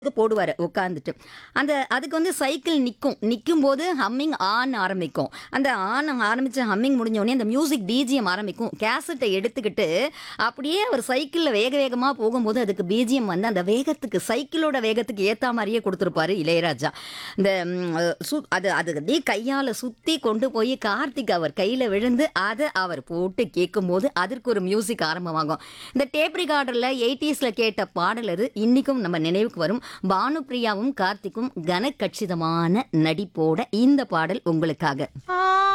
இது போடுவாரு உட்காந்துட்டு அந்த அதுக்கு வந்து சைக்கிள் நிற்கும் நிற்கும் போது ஹம்மிங் ஆன் ஆரம்பிக்கும் அந்த ஆன் ஆரம்பிச்சு ஹம்மிங் முடிஞ்ச உடனே அந்த மியூசிக் பிஜிஎம் ஆரம்பிக்கும் கேசட்டை எடுத்துக்கிட்டு அப்படியே அவர் சைக்கிளில் வேக வேகமாக போகும்போது அதுக்கு பிஜிஎம் வந்து அந்த வேகத்துக்கு சைக்கிளோட வேகத்துக்கு ஏற்ற மாதிரியே கொடுத்துருப்பாரு இளையராஜா இந்த ம், சு அது அது அப்படியே கையால் சுற்றி கொண்டு போய் கார்த்திக் அவர் கையில் விழுந்து அதை அவர் போட்டு கேட்கும்போது அதற்கு ஒரு மியூசிக் ஆரம்பமாகும் இந்த டேப் ரிகார்டரில் எயிட்டிஸில் கேட்ட பாடல் அது இன்றைக்கும் நம்ம நினைவுக்கு வரும் பானுப்பிரியாவும் கார்த்திக்கும் கனக்கச்சிதமான நடிப்போட இந்த பாடல் உங்களுக்காக